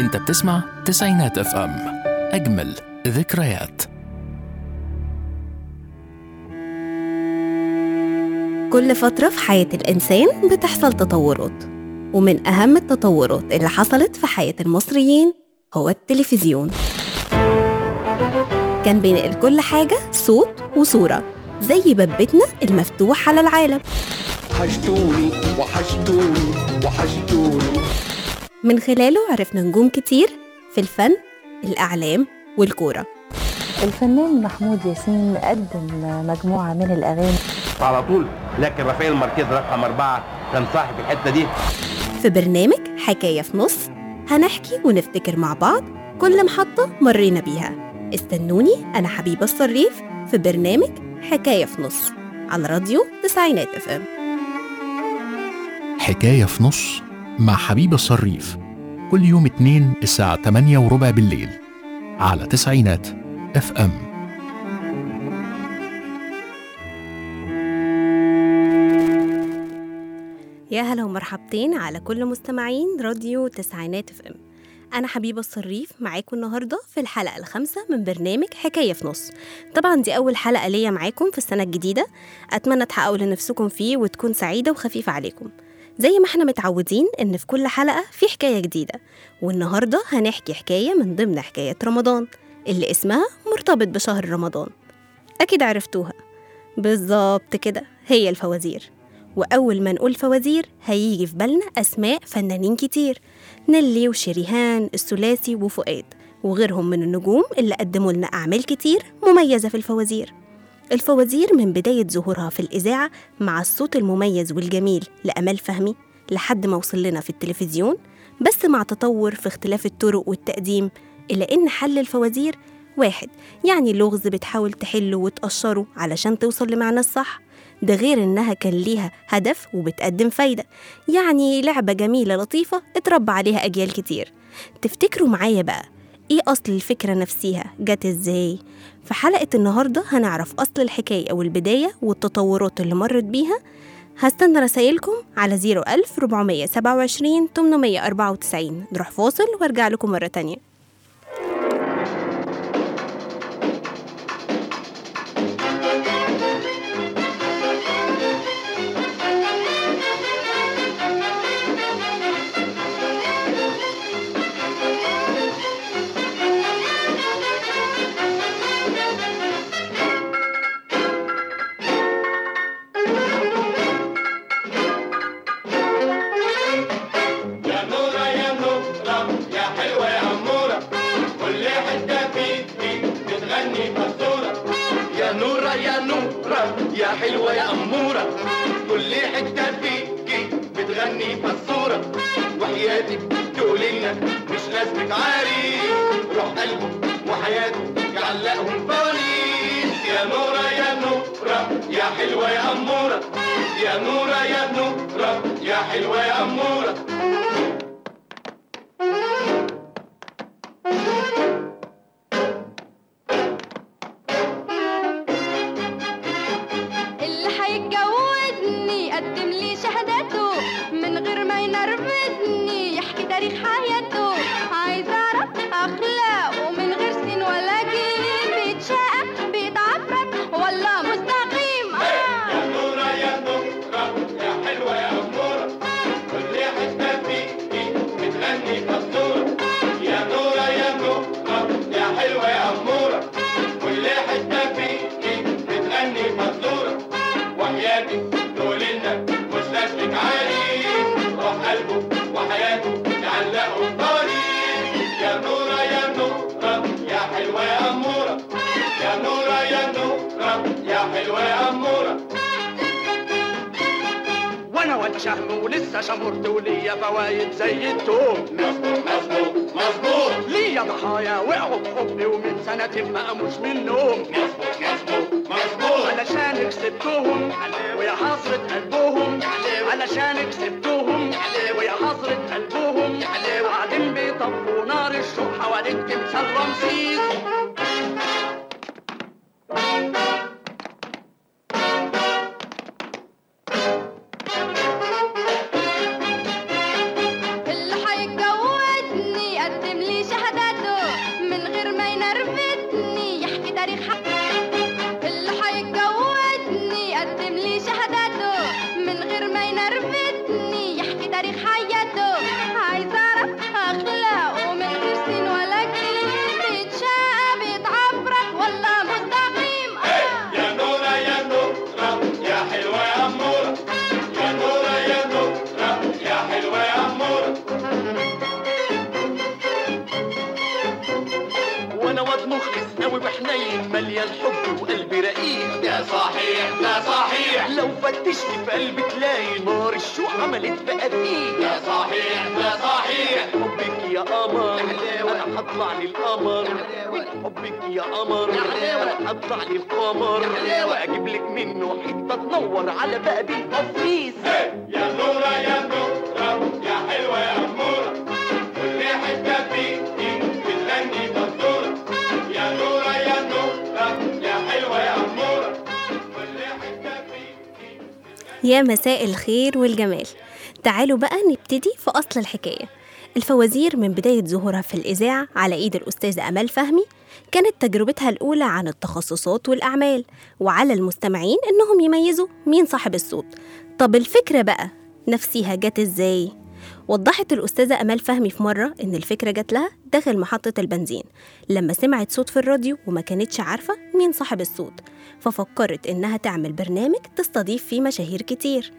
انت بتسمع تسعينات اف ام اجمل ذكريات كل فترة في حياة الإنسان بتحصل تطورات ومن أهم التطورات اللي حصلت في حياة المصريين هو التلفزيون كان بينقل كل حاجة صوت وصورة زي باب بيتنا المفتوح على العالم وحشتوني وحشتوني وحشتوني من خلاله عرفنا نجوم كتير في الفن الإعلام والكورة الفنان محمود ياسين قدم مجموعة من الأغاني على طول لكن رافائيل ماركيز رقم أربعة كان صاحب الحتة دي في برنامج حكاية في نص هنحكي ونفتكر مع بعض كل محطة مرينا بيها استنوني أنا حبيبة الصريف في برنامج حكاية في نص على راديو تسعينات اف ام حكاية في نص مع حبيب الصريف كل يوم اتنين الساعة 8 وربع بالليل على تسعينات اف ام يا هلا ومرحبتين على كل مستمعين راديو تسعينات اف ام انا حبيبه الصريف معاكم النهارده في الحلقه الخامسه من برنامج حكايه في نص طبعا دي اول حلقه ليا معاكم في السنه الجديده اتمنى تحققوا لنفسكم فيه وتكون سعيده وخفيفه عليكم زي ما احنا متعودين ان في كل حلقه في حكايه جديده والنهارده هنحكي حكايه من ضمن حكايات رمضان اللي اسمها مرتبط بشهر رمضان اكيد عرفتوها بالظبط كده هي الفوازير وأول ما نقول فوازير هيجي في بالنا أسماء فنانين كتير نيلي وشريهان الثلاثي وفؤاد وغيرهم من النجوم اللي قدموا لنا أعمال كتير مميزة في الفوازير الفوازير من بداية ظهورها في الإذاعة مع الصوت المميز والجميل لأمال فهمي لحد ما وصل لنا في التلفزيون بس مع تطور في اختلاف الطرق والتقديم إلى إن حل الفوازير واحد يعني لغز بتحاول تحله وتقشره علشان توصل لمعنى الصح ده غير إنها كان ليها هدف وبتقدم فايدة يعني لعبة جميلة لطيفة اتربى عليها أجيال كتير تفتكروا معايا بقى إيه أصل الفكرة نفسها جت إزاي؟ في حلقة النهاردة هنعرف أصل الحكاية والبداية والتطورات اللي مرت بيها هستنى رسايلكم على 01000 427 894 نروح فاصل وارجع لكم مرة تانية يا نورة يا نورة يا حلوة يا أمورة كل حتة فيكي بتغني مستورة يا نورة يا نورة يا حلوة يا أمورة كل حتة فيكي بتغني مستورة وحياتك تقول لنا مش لازمك عاري روح قلبه وحياته يعلقهم فوانيس يا نورة يا نورة يا حلوة يا أمورة يا نورة يا نورة يا حلوة يا أمورة اللي هيتجوزني يقدم لي شهادته من غير ما ينرفزني يحكي تاريخ حياته عايز اعرف اخلاقه من غير سين ولا جيم بيتشقى بيتعفرت ولا مستقيم يا آه. نورة يا نورة يا حلوة يا أمورة كل حتة فيكي بتغني مستورة يا نورة يا نورة يا حلوة يا أمورة كل حتة فيكي بتغني مستورة وحياتك تقول لنا مش لازمك عالي روح قلبه وحياته يعلقوا طريق يا نورة يا نورة يا حلوة يا أمورة يا نورة يا نورة يا حلوة يا أمورة وانا واد شهم ولسه شمرت وليا فوايد زي التوم مظبوط مظبوط مظبوط ليا ضحايا وقعوا بحبي ومن سنة ما قاموش من النوم مظبوط مظبوط مظبوط علشان كسبتهم ويا حسرة قلبهم علشان كسبتهم ويا حسرة قلبهم قاعدين بيطفوا نار الشوق حوالين تمثال رمسيس اللي هيتجوزني يقدم تشتي في قلبي تلاقي نار الشوق عملت بقى فيك ده صحيح ده صحيح حبك يا قمر انا هطلع للقمر من حبك يا قمر انا هطلع للقمر واجيب لك منه حته تنور على باب القفيس يا نورة يا نورة يا حلوة يا أمورة كل حتة فيكي بتغني مزورة يا نورة يا نورة يا حلوة يا أمورة كل حتة فيكي يا مساء الخير والجمال تعالوا بقى نبتدي في أصل الحكاية الفوازير من بداية ظهورها في الإذاعة على إيد الأستاذة أمال فهمي كانت تجربتها الأولى عن التخصصات والأعمال وعلى المستمعين إنهم يميزوا مين صاحب الصوت طب الفكرة بقى نفسيها جت إزاي؟ وضحت الأستاذة أمال فهمي في مرة إن الفكرة جت لها داخل محطة البنزين لما سمعت صوت في الراديو وما كانتش عارفة مين صاحب الصوت ففكرت إنها تعمل برنامج تستضيف فيه مشاهير كتير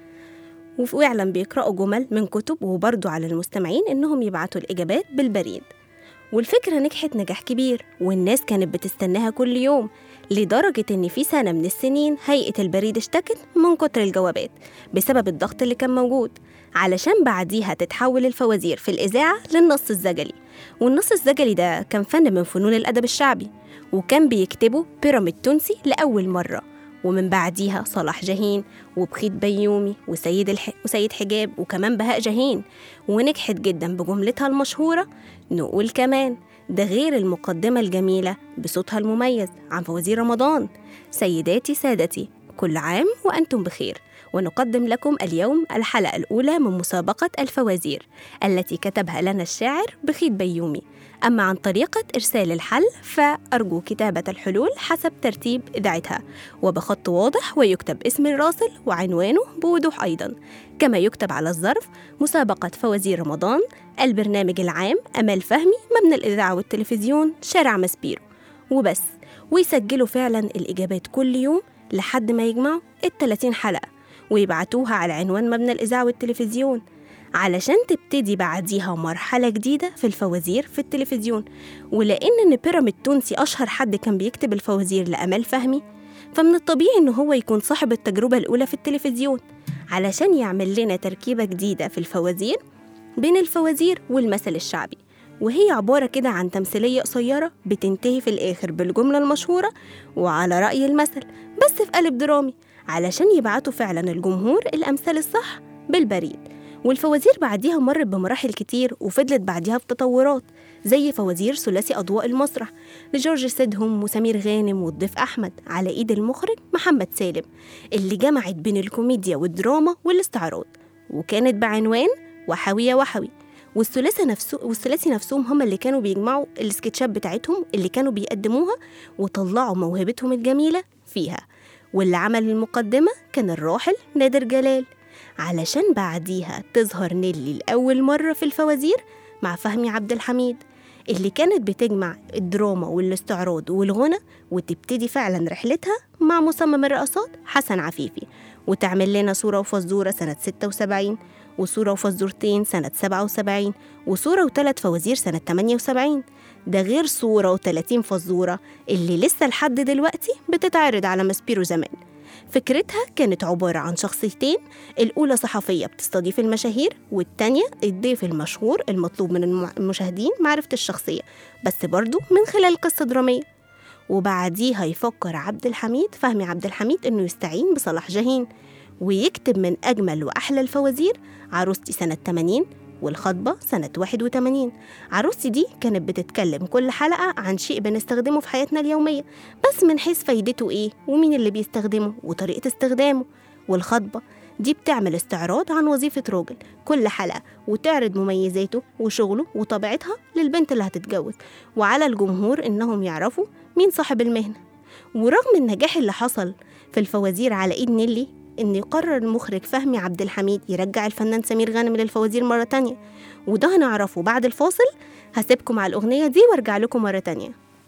وفعلا بيقرأوا جمل من كتب وبرضو على المستمعين إنهم يبعتوا الإجابات بالبريد والفكرة نجحت نجاح كبير والناس كانت بتستناها كل يوم لدرجة إن في سنة من السنين هيئة البريد اشتكت من كتر الجوابات بسبب الضغط اللي كان موجود علشان بعديها تتحول الفوازير في الإذاعة للنص الزجلي والنص الزجلي ده كان فن من فنون الأدب الشعبي وكان بيكتبه بيراميد تونسي لأول مرة ومن بعديها صلاح جاهين وبخيت بيومي وسيد الح... وسيد حجاب وكمان بهاء جاهين ونجحت جدا بجملتها المشهورة نقول كمان ده غير المقدمة الجميلة بصوتها المميز عن فوازير رمضان سيداتي سادتي كل عام وأنتم بخير ونقدم لكم اليوم الحلقة الأولى من مسابقة الفوازير التي كتبها لنا الشاعر بخيت بيومي أما عن طريقة إرسال الحل فأرجو كتابة الحلول حسب ترتيب إذاعتها وبخط واضح ويكتب اسم الراسل وعنوانه بوضوح أيضا كما يكتب على الظرف مسابقة فوازير رمضان البرنامج العام أمال فهمي مبنى الإذاعة والتلفزيون شارع مسبيرو وبس ويسجلوا فعلا الإجابات كل يوم لحد ما يجمعوا ال 30 حلقة ويبعتوها على عنوان مبنى الإذاعة والتلفزيون علشان تبتدي بعديها مرحلة جديدة في الفوازير في التلفزيون ولأن إن بيراميد تونسي أشهر حد كان بيكتب الفوازير لأمال فهمي فمن الطبيعي إن هو يكون صاحب التجربة الأولى في التلفزيون علشان يعمل لنا تركيبة جديدة في الفوازير بين الفوازير والمثل الشعبي وهي عبارة كده عن تمثيلية قصيرة بتنتهي في الآخر بالجملة المشهورة وعلى رأي المثل بس في قالب درامي علشان يبعتوا فعلا الجمهور الأمثال الصح بالبريد والفوازير بعديها مرت بمراحل كتير وفضلت بعديها في تطورات زي فوازير ثلاثي أضواء المسرح لجورج سيدهم وسمير غانم والضيف أحمد على إيد المخرج محمد سالم اللي جمعت بين الكوميديا والدراما والاستعراض وكانت بعنوان وحوي يا وحوي والثلاثي نفسه والثلاثي نفسهم هم اللي كانوا بيجمعوا السكتشات بتاعتهم اللي كانوا بيقدموها وطلعوا موهبتهم الجميلة فيها واللي عمل المقدمة كان الراحل نادر جلال علشان بعديها تظهر نيلي لأول مرة في الفوازير مع فهمي عبد الحميد اللي كانت بتجمع الدراما والاستعراض والغنى وتبتدي فعلا رحلتها مع مصمم الرقصات حسن عفيفي وتعمل لنا صورة وفزورة سنة 76 وصورة وفزورتين سنة 77 وصورة وثلاث فوازير سنة 78 ده غير صورة و30 فزورة اللي لسه لحد دلوقتي بتتعرض على مسبيرو زمان فكرتها كانت عبارة عن شخصيتين الأولى صحفية بتستضيف المشاهير والتانية الضيف المشهور المطلوب من الم- المشاهدين معرفة الشخصية بس برضو من خلال قصة درامية وبعديها يفكر عبد الحميد فهمي عبد الحميد إنه يستعين بصلاح جاهين ويكتب من أجمل وأحلى الفوازير عروستي سنة 80 والخطبة سنة 81 عروستي دي كانت بتتكلم كل حلقة عن شيء بنستخدمه في حياتنا اليومية بس من حيث فايدته إيه ومين اللي بيستخدمه وطريقة استخدامه والخطبة دي بتعمل استعراض عن وظيفة راجل كل حلقة وتعرض مميزاته وشغله وطبيعتها للبنت اللي هتتجوز وعلى الجمهور إنهم يعرفوا مين صاحب المهنة ورغم النجاح اللي حصل في الفوازير على إيد نيلي إن يقرر المخرج فهمي عبد الحميد يرجع الفنان سمير غانم للفوازير مرة تانية وده هنعرفه بعد الفاصل هسيبكم على الأغنية دي وارجع لكم مرة تانية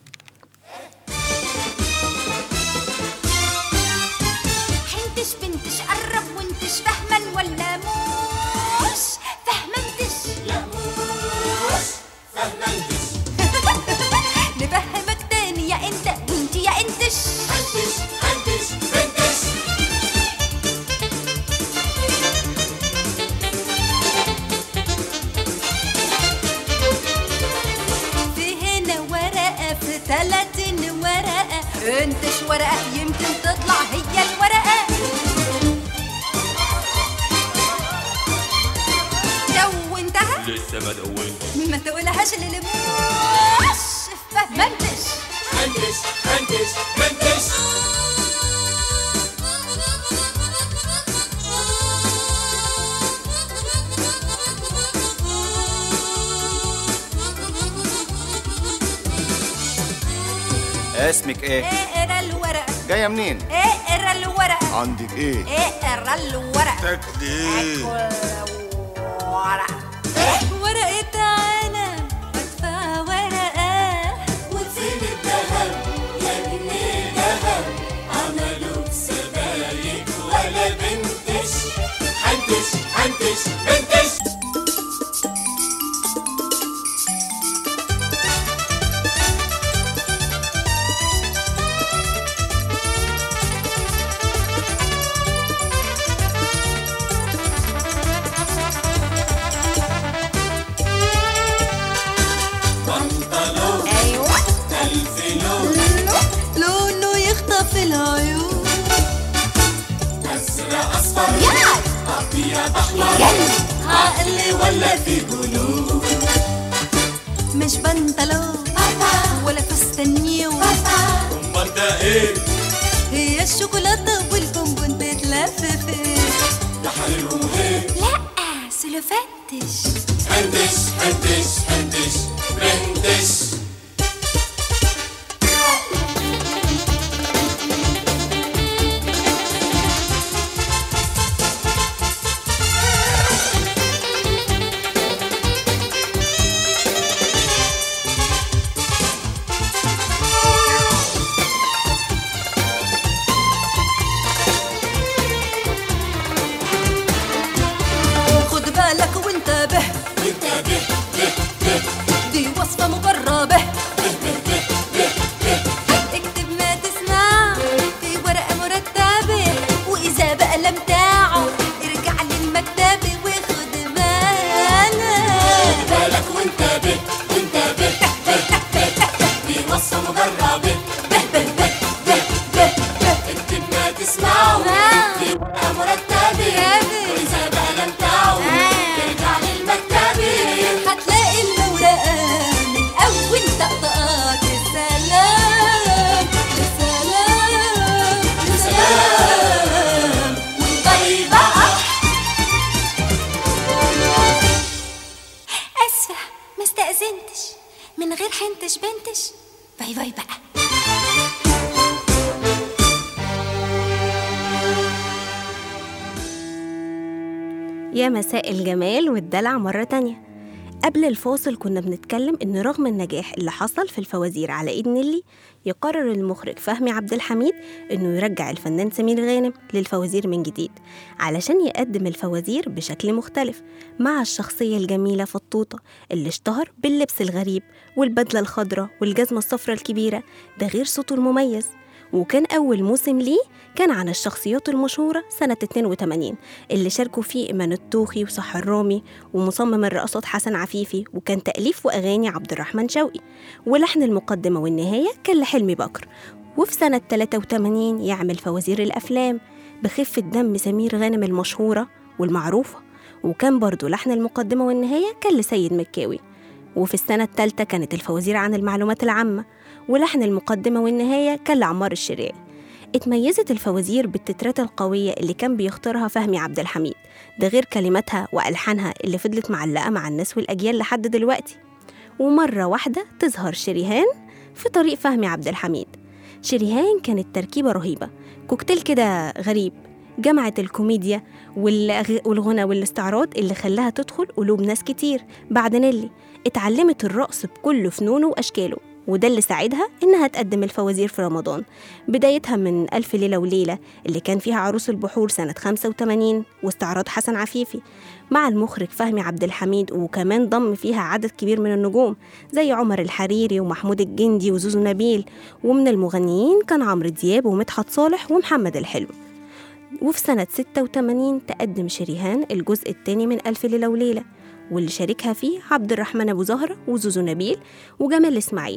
حنتش بنتش قرب وانتش فهما ولا موش فهمنتش لا موش فهمنتش نفهمك تاني يا انت وانت يا انتش حنتش حنتش بنتش انتش ورقة يمكن تطلع هي الورقة دونتها لسه ما دونت ما تقولهاش للموش فهمتش فنتش فنتش فنتش اسمك ايه؟ اقرا الورقة جاية منين؟ اقرا الورقة عندك ايه؟ اقرا الورقة تاكد ايه؟ ورقة ورقة علم بدفع ورقة وفين الذهب يا جنيه ذهب عملوا سبايك ولا بنتش هنتش هنتش فنتش ايوه لونه يخطف العيون ازرق اصفر يلا ابيض احمر يلا عقل ولا في جنون مش بنطلون ولا فستانيو امال ده ايه هي الشوكولاته والبونبون تتلف فين ده حريرهم ايه لا سلوفتش هنتش هنتش هنتش فنتش خد بالك وانتبه وانتبه به به دي وصفة مجربة اكتب ما تسمع في ورقة مرتبة وإذا بقى لم تعد ارجع للمكتب وخد بالك بالك وانتبه وانتبه دي وصفة مجربة اكتب ما تسمعه في ورقة مرتبة وإذا بقى لم تعود ارجع للمكتب هتلاقي الورقة من أول طقطقات السلام السلام السلام طيب بقى أسفة ما استأذنتش من غير حنتش بنتش باي باي بقى يا مساء الجمال والدلع مرة تانية قبل الفاصل كنا بنتكلم إن رغم النجاح اللي حصل في الفوازير على إيد نيلي يقرر المخرج فهمي عبد الحميد إنه يرجع الفنان سمير غانم للفوازير من جديد علشان يقدم الفوازير بشكل مختلف مع الشخصية الجميلة فطوطة اللي اشتهر باللبس الغريب والبدلة الخضراء والجزمة الصفراء الكبيرة ده غير صوته المميز وكان أول موسم ليه كان عن الشخصيات المشهورة سنة 82 اللي شاركوا فيه إيمان الطوخي وسحر رامي ومصمم الرقصات حسن عفيفي وكان تأليف وأغاني عبد الرحمن شوقي ولحن المقدمة والنهاية كان لحلمي بكر وفي سنة 83 يعمل فوازير الأفلام بخفة دم سمير غانم المشهورة والمعروفة وكان برضو لحن المقدمة والنهاية كان لسيد مكاوي وفي السنة الثالثة كانت الفوازير عن المعلومات العامة ولحن المقدمة والنهاية كان لعمار الشريعي اتميزت الفوازير بالتترات القوية اللي كان بيختارها فهمي عبد الحميد ده غير كلماتها وألحانها اللي فضلت معلقة مع الناس والأجيال لحد دلوقتي ومرة واحدة تظهر شريهان في طريق فهمي عبد الحميد شريهان كانت تركيبة رهيبة كوكتيل كده غريب جمعت الكوميديا والأغ- والغنى والاستعراض اللي خلاها تدخل قلوب ناس كتير بعد نيلي اتعلمت الرقص بكل فنونه وأشكاله وده اللي ساعدها إنها تقدم الفوازير في رمضان بدايتها من ألف ليلة وليلة اللي كان فيها عروس البحور سنة 85 واستعراض حسن عفيفي مع المخرج فهمي عبد الحميد وكمان ضم فيها عدد كبير من النجوم زي عمر الحريري ومحمود الجندي وزوزو نبيل ومن المغنيين كان عمرو دياب ومدحت صالح ومحمد الحلو وفي سنة 86 تقدم شريهان الجزء الثاني من ألف ليلة وليلة واللي شاركها فيه عبد الرحمن أبو زهرة وزوزو نبيل وجمال إسماعيل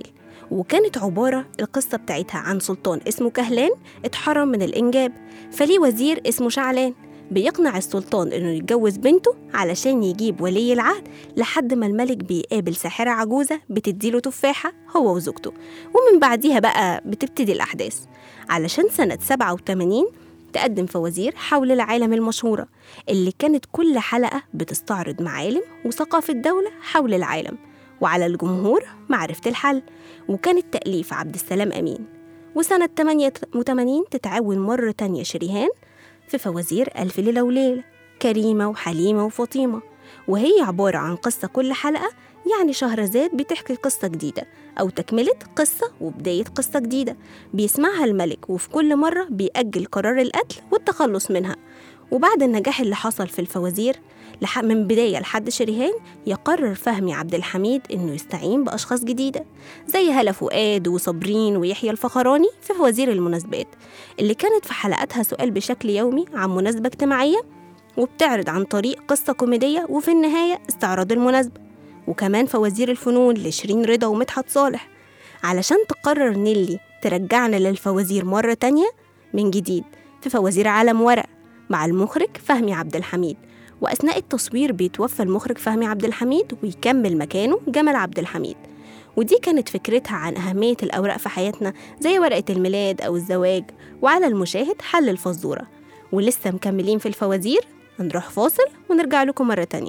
وكانت عبارة القصة بتاعتها عن سلطان اسمه كهلان اتحرم من الإنجاب فليه وزير اسمه شعلان بيقنع السلطان إنه يتجوز بنته علشان يجيب ولي العهد لحد ما الملك بيقابل ساحرة عجوزة بتديله تفاحة هو وزوجته ومن بعديها بقى بتبتدي الأحداث علشان سنة 87 تقدم فوازير حول العالم المشهورة اللي كانت كل حلقة بتستعرض معالم وثقافة دولة حول العالم وعلى الجمهور معرفة الحل وكانت تأليف عبد السلام أمين وسنة 88 تتعاون مرة تانية شريهان في فوازير ألف ليلة وليلة كريمة وحليمة وفاطمة وهي عبارة عن قصة كل حلقة يعني شهرزاد بتحكي قصة جديدة أو تكملة قصة وبداية قصة جديدة بيسمعها الملك وفي كل مرة بيأجل قرار القتل والتخلص منها وبعد النجاح اللي حصل في الفوازير لح- من بداية لحد شريهان يقرر فهمي عبد الحميد إنه يستعين بأشخاص جديدة زي هلا فؤاد وصابرين ويحيى الفخراني في فوازير المناسبات اللي كانت في حلقاتها سؤال بشكل يومي عن مناسبة اجتماعية وبتعرض عن طريق قصة كوميدية وفي النهاية استعراض المناسبة وكمان فوازير الفنون لشيرين رضا ومدحت صالح علشان تقرر نيلي ترجعنا للفوازير مرة تانية من جديد في فوازير عالم ورق مع المخرج فهمي عبد الحميد وأثناء التصوير بيتوفى المخرج فهمي عبد الحميد ويكمل مكانه جمال عبد الحميد ودي كانت فكرتها عن أهمية الأوراق في حياتنا زي ورقة الميلاد أو الزواج وعلى المشاهد حل الفزورة ولسه مكملين في الفوازير هنروح فاصل ونرجع لكم مرة تانية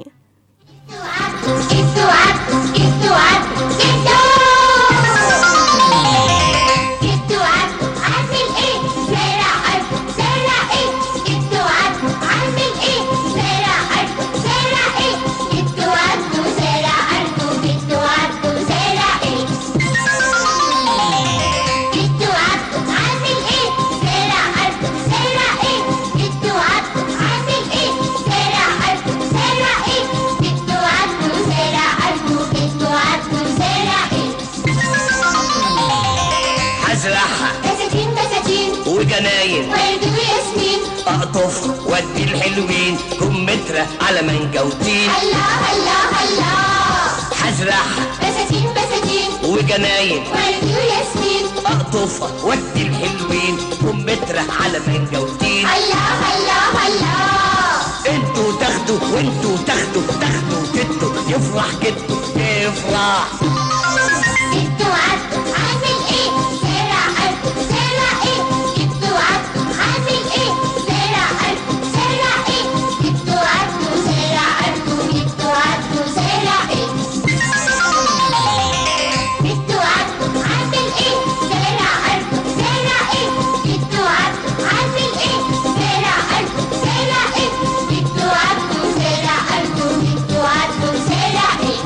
هزرعها بساتين بساتين وجناين ورد وياسمين اقطف وادي الحلوين كمثرى على مانجا وتين الله الله الله هزرعها بساتين بساتين وجناين ورد وياسمين اقطف وادي الحلوين كمثرى على مانجا وتين الله الله الله انتوا تاخدوا وانتوا تاخدوا تاخدوا تدوا يفرح جدو يفرح جدو عبدو عامل ايه زرع قلبه زرع ايه جدو عبدو عامل ايه زرع قلبه زرع ايه جدو عبدو زرع قلبه جدو عبدو زرع ايه جدو عبدو عامل ايه زرع قلبه زرع ايه جدو عبدو عامل ايه زرع قلبه زرع ايه جدو عبدو زرع قلبه جدو عبدو زرع ايه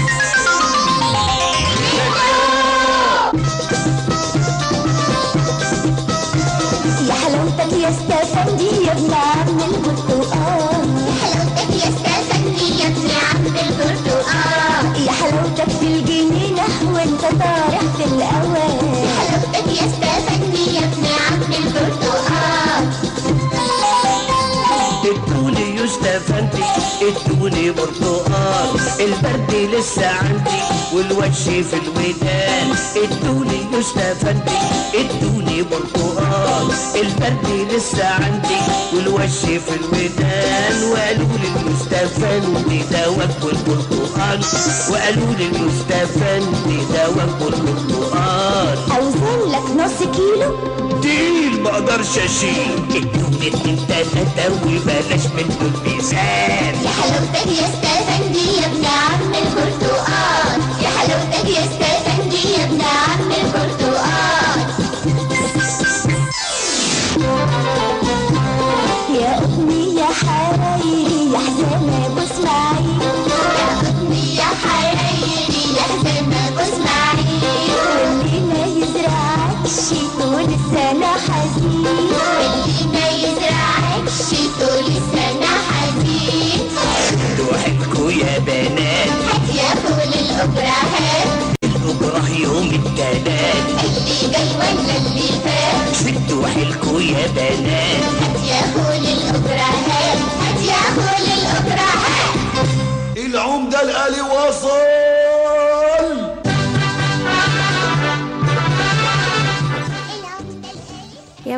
يا حلاوتك يا استفندي يا ابن عم البرتقال يا حلاوتك يا استفندي يا ابن عم البرتقال يا حلاوتك في الجنينة وانت طارح في الأوان يا حلاوتك يا استفندي يا ابن عم البرتقال ادوني يستفندي ادوني برتقال البرد لسه عندي والوش في الودان ادوني يستفندي ادوني برتقال البرد لسه عندي والوش في الودان وقالوا لي المستفندي ده وجه البرتقال وقالوا لي المستفندي ده وجه البرتقال أوزن لك نص كيلو تقيل ما اقدرش اشيل ادوني اتنين تلاتة وبلاش منه الميزان يا حلاوتك يا استفندي يا ابن عم البرتقال يا حلاوتك يا استفندي يا ابن عم البرتقال يا أمي يا حرايري يا حزامة أبو إسماعيل يا قطني يا حرايري يا حزامة ابو اسماعيل واللي ما يزرعكش طول السنة حزين واللي ما يزرعكش طول السنة حزين ضحكوا يا بنات هات يا فول الأبرهات الأجرة يوم التلات اللي جاي ولا اللي فات شدوا حيلكوا يا بنات هات يا فول الأبرهات هات يا فول الأبرهات العمدة الآلي وصل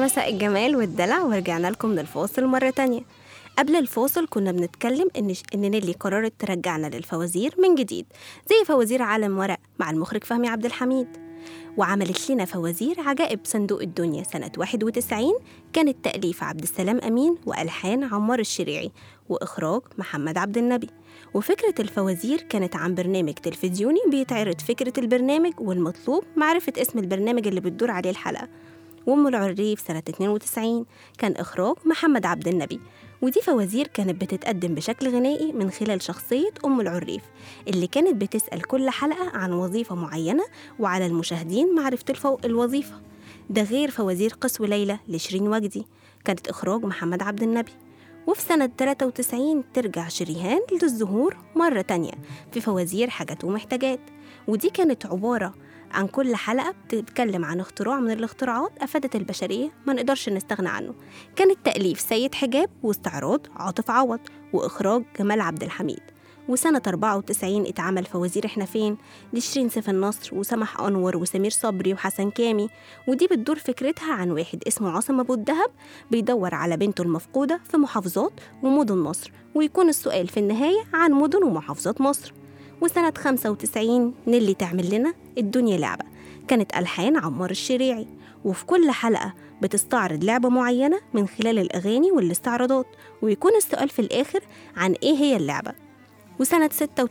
مساء الجمال والدلع ورجعنا لكم من الفاصل مرة تانية قبل الفاصل كنا بنتكلم إن إن نيلي قررت ترجعنا للفوازير من جديد زي فوازير عالم ورق مع المخرج فهمي عبد الحميد وعملت لنا فوازير عجائب صندوق الدنيا سنة 91 كانت تأليف عبد السلام أمين وألحان عمار الشريعي وإخراج محمد عبد النبي وفكرة الفوازير كانت عن برنامج تلفزيوني بيتعرض فكرة البرنامج والمطلوب معرفة اسم البرنامج اللي بتدور عليه الحلقة وأم العريف سنة 92 كان إخراج محمد عبد النبي ودي فوازير كانت بتتقدم بشكل غنائي من خلال شخصية أم العريف اللي كانت بتسأل كل حلقة عن وظيفة معينة وعلى المشاهدين معرفة الفو... الوظيفة ده غير فوازير قسو ليلى لشيرين وجدي كانت إخراج محمد عبد النبي وفي سنة 93 ترجع شريهان للظهور مرة تانية في فوازير حاجات ومحتاجات ودي كانت عبارة عن كل حلقة بتتكلم عن اختراع من الاختراعات أفادت البشرية ما نقدرش نستغنى عنه كانت تأليف سيد حجاب واستعراض عاطف عوض وإخراج جمال عبد الحميد وسنة 94 اتعمل فوازير احنا فين لشيرين سيف النصر وسمح أنور وسمير صبري وحسن كامي ودي بتدور فكرتها عن واحد اسمه عاصم أبو الدهب بيدور على بنته المفقودة في محافظات ومدن مصر ويكون السؤال في النهاية عن مدن ومحافظات مصر وسنة 95 نيلي تعمل لنا الدنيا لعبة كانت ألحان عمار الشريعي وفي كل حلقة بتستعرض لعبة معينة من خلال الأغاني والاستعراضات ويكون السؤال في الآخر عن إيه هي اللعبة وسنة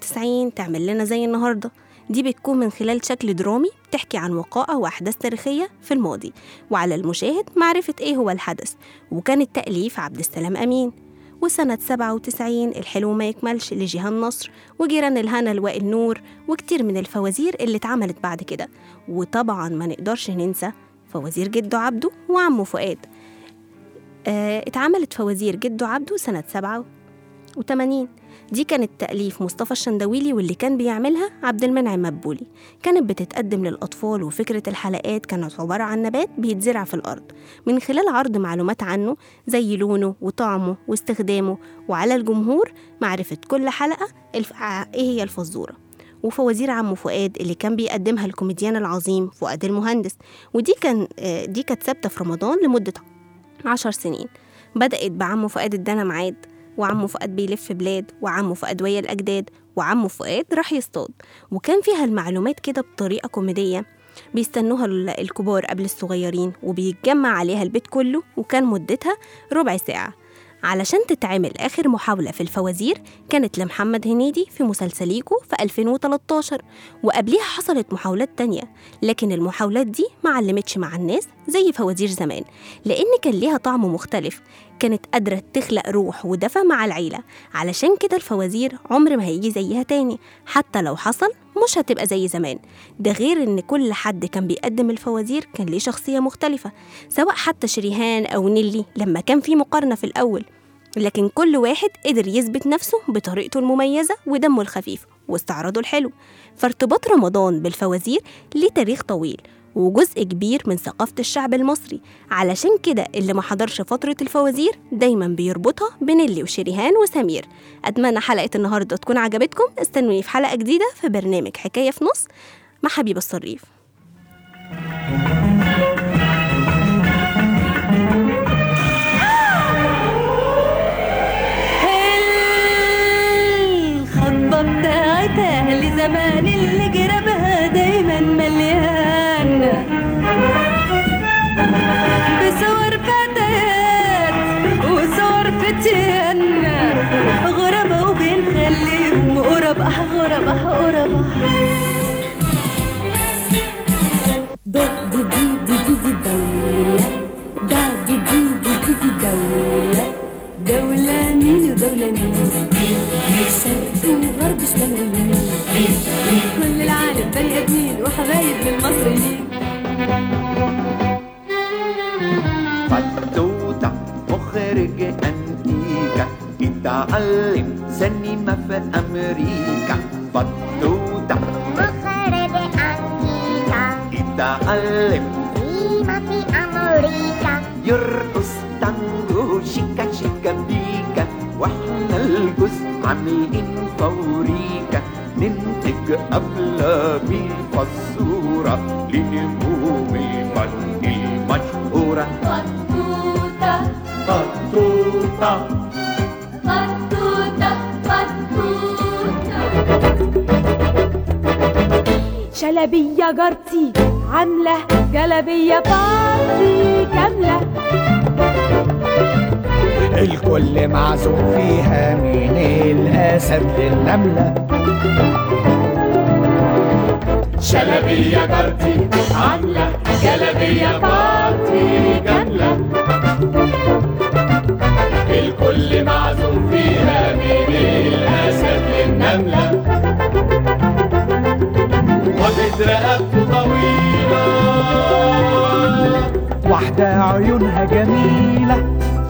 96 تعمل لنا زي النهاردة دي بتكون من خلال شكل درامي بتحكي عن وقائع وأحداث تاريخية في الماضي وعلى المشاهد معرفة إيه هو الحدث وكان التأليف عبد السلام أمين وسنة 97 الحلو ما يكملش لجيهان نصر وجيران الهنا لوائل نور وكتير من الفوازير اللي اتعملت بعد كده وطبعا ما نقدرش ننسى فوازير جدو عبده وعمه فؤاد آه اتعملت فوازير جدو عبده سنة 87 دي كانت تأليف مصطفى الشندويلي واللي كان بيعملها عبد المنعم مدبولي كانت بتتقدم للأطفال وفكرة الحلقات كانت عبارة عن نبات بيتزرع في الأرض من خلال عرض معلومات عنه زي لونه وطعمه واستخدامه وعلى الجمهور معرفة كل حلقة الف... ع- إيه هي الفزورة وفوازير عمه فؤاد اللي كان بيقدمها الكوميديان العظيم فؤاد المهندس ودي كان آه، دي كانت ثابتة في رمضان لمدة عشر سنين بدأت بعمه فؤاد ادانا ميعاد وعمه فؤاد بيلف بلاد وعمه فؤاد ويا الأجداد وعمه فؤاد راح يصطاد وكان فيها المعلومات كده بطريقة كوميدية بيستنوها ال- الكبار قبل الصغيرين وبيتجمع عليها البيت كله وكان مدتها ربع ساعة علشان تتعمل آخر محاولة في الفوازير كانت لمحمد هنيدي في مسلسليكو في 2013 وقبليها حصلت محاولات تانية لكن المحاولات دي ما علمتش مع الناس زي فوازير زمان لأن كان ليها طعم مختلف كانت قادرة تخلق روح ودفى مع العيلة علشان كده الفوازير عمر ما هيجي زيها تاني حتى لو حصل مش هتبقى زي زمان ده غير ان كل حد كان بيقدم الفوازير كان ليه شخصية مختلفة سواء حتى شريهان أو نيلي لما كان في مقارنة في الأول لكن كل واحد قدر يثبت نفسه بطريقته المميزة ودمه الخفيف واستعراضه الحلو فارتباط رمضان بالفوازير ليه تاريخ طويل وجزء كبير من ثقافة الشعب المصري علشان كده اللي ما حضرش فترة الفوازير دايما بيربطها بنيلي وشريهان وسمير أتمنى حلقة النهاردة تكون عجبتكم استنوني في حلقة جديدة في برنامج حكاية في نص مع حبيب الصريف الخطة بتاعت أهل زمان اللي جربها دايما مليان بصور فتيات وصور فتيان غربة وبنخليهم غربة غربة غربة دو دي دي دي دي دي دولة دا دي دي دي دي دي دولة دولة مين ودولة مين شرق وغرب شمال ويمين كل العالم بني آدمين وحبايب للمصريين فتوتة مخرج أنتيكا اتعلم سينما في أمريكا فتوتة مخرج أنتيكا اتعلم سيما في أمريكا يرقص تانجو شيكا شيكا بيكا واحنا الجزء عاملين فوريكا ننتج أفلام الفزورة لنجوم الفن المشهورة شلبية جارتي عاملة جلبية بارتي كاملة الكل معزوم فيها من الأسد للنملة شلبية جارتي عاملة جلبية بارتي كاملة الكل معزوم فيها من الأسد للنملة واخد رقبته طويلة واحدة عيونها جميلة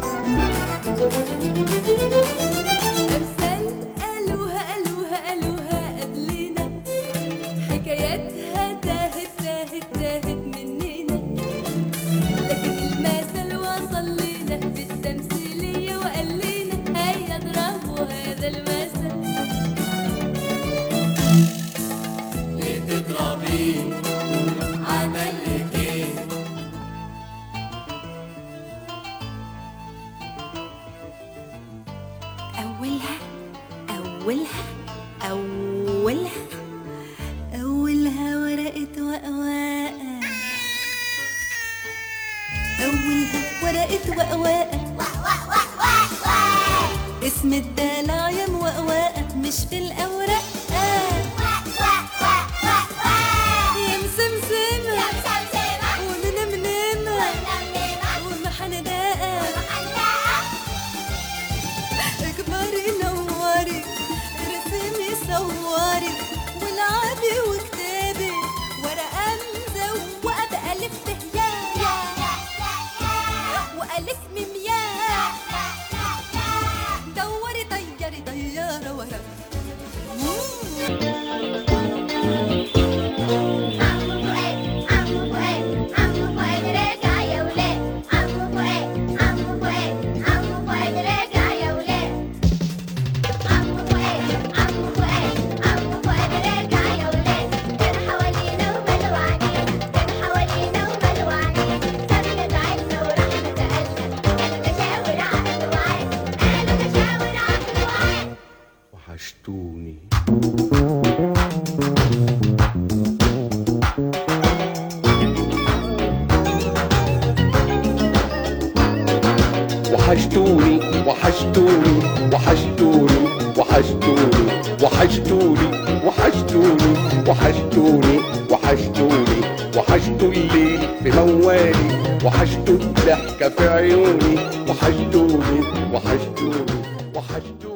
قالوها قالوها قالوها قبلنا حكاياتها تاهت تاهت تاهت مننا لكن المثل وصل لنا بالتمثيلية وقال لنا هيا اضربوا هذا المثل ليه تضربيه عمل لك ايه أولها أولها أولها أولها ورقة وقواقة أولها ورقة وقواقة اسم الدلع يا موقواقة مش في الأوراق يا مسمسمة ومنمنمة ومحندقة اكبري نوري رسمي صوري والعبي واكتبي ورقة مزوقة بألف تهيا وألف ميم يا دوري طيري طيارة ورا وحشتوني وحشتوني وحشتوني وحشتوني وحشتوني وحشتوني وحشتوني وحشتوني وحشتوني وحشتوا الليل في موالي وحشتوا الضحكة في عيوني وحشتوني وحشتوني وحشتوني